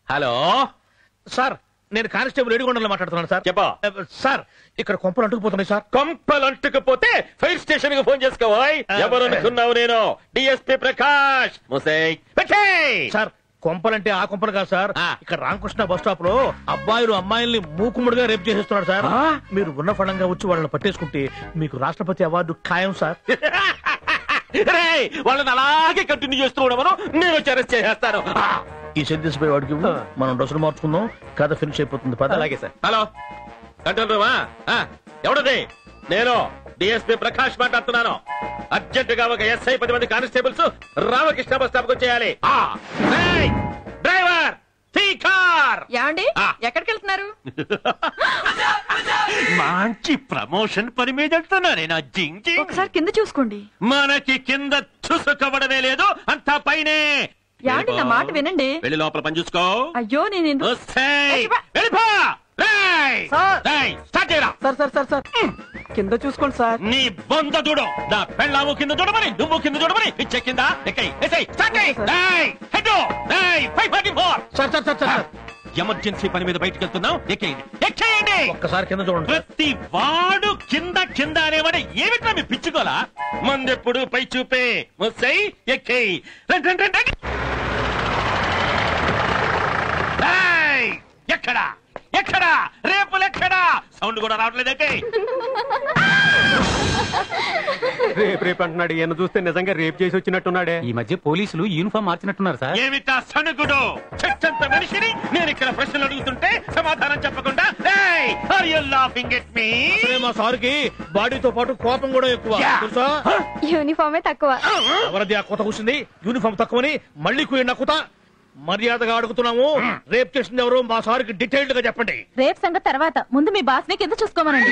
Hello sir నేను constable ఏడుగొండలో మాట్లాడుతున్నాను సార్ చెప్పా ఆ, సార్ ఇక్కడ కొంపలు అంటుకుపోతున్నాయి సార్ కొంపలు అంటుకుపోతే ఫైర్ స్టేషన్ కి ఫోన్ చేసుకోవాయ్ ఎవరు అనుకున్నావు నేను డిఎస్పీ ప్రకాష్ ముసై పెట్టేయ్. సార్ కొంపలంటే ఆ కొంపలు కాదు సార్ ఆ. ఇక్కడ రామకృష్ణ బస్ స్టాప్ లో అబ్బాయిలు అమ్మాయిల్ని మూకుముడుగా రేపు చేసేస్తున్నారు సార్ ఆ? మీరు ఉన్న ఫలంగా వచ్చి వాళ్ళని పట్టేసుకుంటే మీకు రాష్ట్రపతి అవార్డు ఖాయం సార్ రేయ్, వాళ్ళని అలాగే కంటిన్యూ చేస్తూ ఉండమను నేను వచ్చి అరెస్ట్ చేసేస్తాను ఆ, ఈ సెంటెన్స్ పై వాడికి ఇవ్వు. మనం డ్రెస్సులు మార్చుకుందాం కథ ఫినిష్ అయిపోతుంది పద సార్ హలో కంట్రోల్ రూమా ఆ, ఎవడది నేను డిఎస్పీ ప్రకాష్ మాట్లాడుతున్నాను అర్జెంట్ గా ఒక ఎస్ఐ పది మంది కానిస్టేబుల్స్ రామకృష్ణ బస్ స్టాప్ కు చేయాలి ఆ, రేయ్, డ్రైవర్ తీ కార్ ఏమండి ఆ. ఎక్కడికి వెళ్తున్నారు మంచి ప్రమోషన్ పని మీద వెళ్తున్నానే నా జింగ్ జింగ్ ఒకసారి కింద చూసుకోండి మనకి కింద చూసుకోవడమే లేదు అంతా పైనే ఏమండి నా మాట వినండి వెళ్ళి లోపల పని చూసుకో అయ్యో నేను ఎందుకు- వస్తాయ్. అయ్యబ్బా. వెళ్ళిపో. రేయ్. సార్. రేయ్, స్టార్ట్ చేయరా సార్ సార్ సార్ సార్ కింద చూసుకోండి సార్ నీ బొంద చూడు నా పెళ్ళాము కింద చూడమని నువ్వు కింద చూడమని పిచ్చే కింద ఎక్కై ఎసై స్టార్ట్ చేయి రేయ్ హెడ్ రేయ్ 544 sir sir sir sir emergency పని మీద బయటకు వెళ్తున్నాం ఎక్కేయండి ఎక్కేయండి ఒక్కసారి కింద చూడండి సార్. ప్రతి వాడు కింద కింద అనేవాడు ఏమిట్రా మీ పిచ్చుకోలా మందెప్పుడు పై చూపే ముసై ఎక్కేయి రండి రండి రండి రేయ్! ఎక్కడా ఎక్కడా రేపులెక్కడా సౌండ్ కూడా రావట్లేదంటే రేపు రేపు అంటున్నాడు ఈయన చూస్తే నిజంగా రేపు చేసి వచ్చినట్టున్నాడే ఈ మధ్య పోలీసులు యూనిఫామ్ మార్చినట్టున్నారు సార్ ఏమిటా సణుగుడు చచ్చంత మనిషిని నేను ఇక్కడ ప్రశ్నలు అడుగుతుంటే సమాధానం చెప్పకుండా are you laughing at me అసలే మా సార్కి బాడీతో పాటు కోపం కూడా ఎక్కువ Yeah. తెలుసా యూనిఫామే తక్కువ ఎవరిది ఆ కొత్త కూసింది యూనిఫామ్ తక్కువని మళ్ళీ కుయ్యండి కుత మర్యాదగా అడుగుతున్నాము రేప్ చేసింది ఎవరు మా సార్కి డీటెయిల్డ్ గా చెప్పండి రేపు సంగతి తర్వాత ముందు మీ బాస్ ని కింద చూసుకోమనండి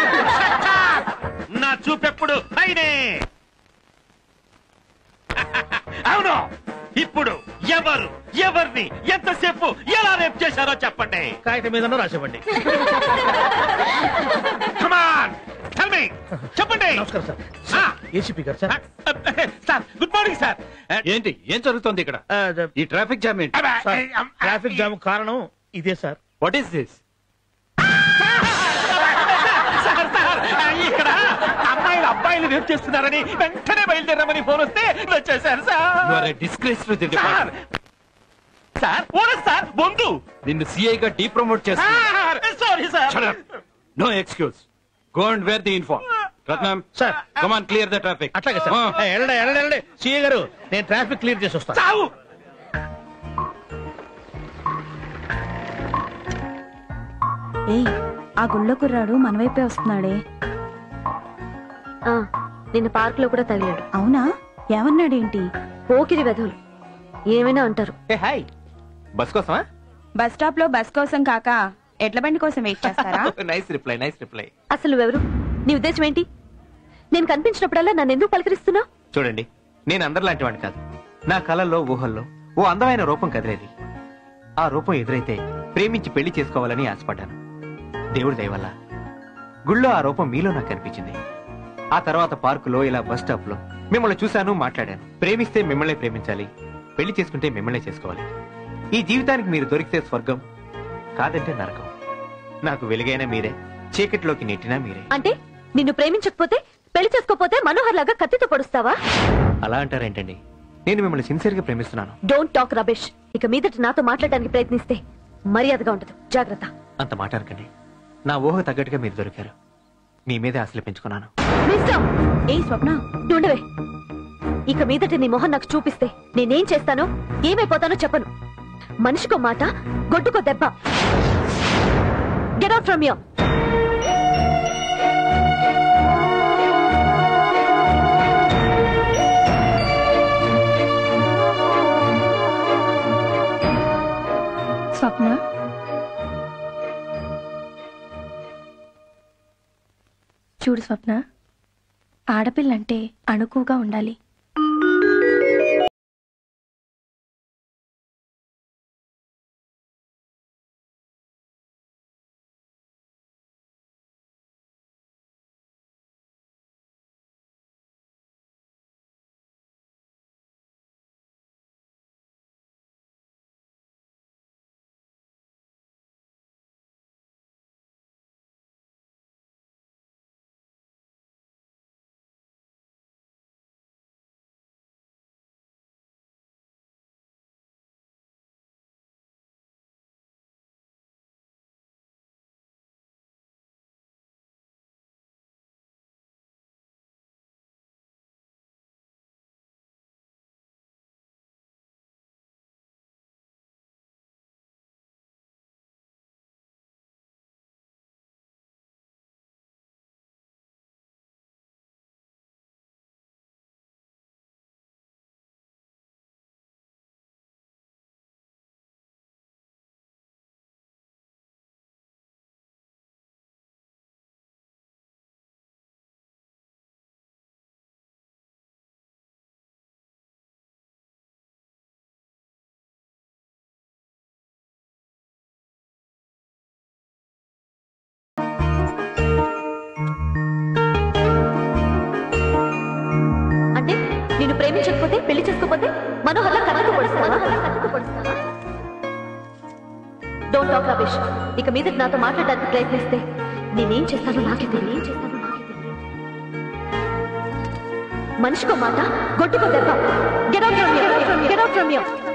నా చూపెప్పుడు పైనే అవును ఇప్పుడు ఎవరు ఎవరిని ఎంతసేపు ఎలా రేపు చేశారో చెప్పండి కాగితం మీద రాసివ్వండి Come on, tell me. చెప్పండి నమస్కారం సార్ ఆ. ఏసీపీ గారు sir sir good morning sir ఏంటి ఏం జరుగుతోంది ఇక్కడ ఆ, ద- ఈ ట్రాఫిక్ జామ్ ఏంటి సార్, ట్రాఫిక్ జామ్ కారణం ఇదే sir what is this sir sir ఇక్కడ అమ్మాయిలు అబ్బాయిలు రేపు చేస్తున్నారని వెంటనే బయలుదేరమని ఫోన్ వస్తే వచ్చేసారు sir disgrace sir sir owner sir బొందు నిన్ను సిఐ గా డీప్రమోట్ చేస్తా sir sorry sir no excuse go and where the inform Ratnam sir. Come on clear the traffic అట్లాగే సార్ ఏ, వెళ్ళండి వెళ్ళండి వెళ్ళండి సిఏ గారు నేను ట్రాఫిక్ క్లియర్ చేసి వస్తాను చావు ఏయ్ ఆ గుళ్ళో కుర్రాడు మన వైపే వస్తున్నాడే ఆ, నిన్న పార్క్ లో కూడా తగిలాడు అవునా ఏమన్నాడేంటి పోకిరి వెధవులు ఏమైనా అంటారు హాయ్ బస్ కోసమా బస్ స్టాప్ లో బస్ కోసం కాక ఎడ్ల బండి కోసం వెయిట్ చేస్తారా నైస్ రిప్లై నైస్ రిప్లై అసలు నువ్వెవరు నీ ఉద్దేశం ఏంటి నేను కనిపించినప్పుడల్లా నన్ను ఎందుకు పలకరిస్తున్నావు చూడండి నేను అందరిలాంటి వాడిని కాదు నా కళల్లో ఊహల్లో ఓ అందమైన రూపం కదిలేది ఆ రూపం ఎదురైతే ప్రేమించి పెళ్లి చేసుకోవాలని ఆశపడ్డాను దేవుడి దయ వల్ల గుళ్ళో ఆ రూపం మీలో నాకు కనిపించింది ఆ తర్వాత పార్కులో ఇలా బస్ స్టాప్ లో మిమ్మల్ని చూశాను మాట్లాడాను ప్రేమిస్తే మిమ్మల్ని ప్రేమించాలి పెళ్లి చేసుకుంటే మిమ్మల్ని చేసుకోవాలి ఈ జీవితానికి మీరు దొరికితే స్వర్గం కాదంటే నరకం నాకు వెలుగైన మీరే చీకటిలోకి నెట్టినా మీరే అంటే నిన్ను ప్రేమించకపోతే పెళ్లి చేసుకోపోతే మనోహర్ లాగా కత్తితో పొడుస్తావా అలా అంటారేంటండి నేను మిమ్మల్ని సిన్సియర్ గా ప్రేమిస్తున్నాను డోంట్ టాక్ రబేష్ ఇక మీదట నాతో మాట్లాడడానికి ప్రయత్నిస్తే మర్యాదగా ఉండదు జాగ్రత్త అంత మాట అనకండి నా ఊహ తగ్గట్టుగా మీరు దొరికారు మీ మీదే ఆశలు పెంచుకున్నాను మిస్టర్ ఏ స్వప్న నుండవే ఇక మీదట నీ మొహం నాకు చూపిస్తే నేనేం చేస్తానో ఏమైపోతానో చెప్పను మనిషికో మాట గొడ్డుకో దెబ్బ get out from you Swapna చూడు స్వప్న ఆడపిల్లంటే అణుకుగా ఉండాలి ప్రేమించకపోతే పెళ్లి చేసుకోకపోతే మనోహర్లా కన్నుకు పొడుస్తావా డోంట్ టాక్ రమేష్ ఇక మీద నాతో మాట్లాడడానికి ప్రయత్నిస్తే నేనేం చేస్తానో నాకే తెలియదు ఏం చేస్తానో నాకే తెలియదు మనిషికో మాట గొడ్డుకో దెబ్బ get out from you get out from you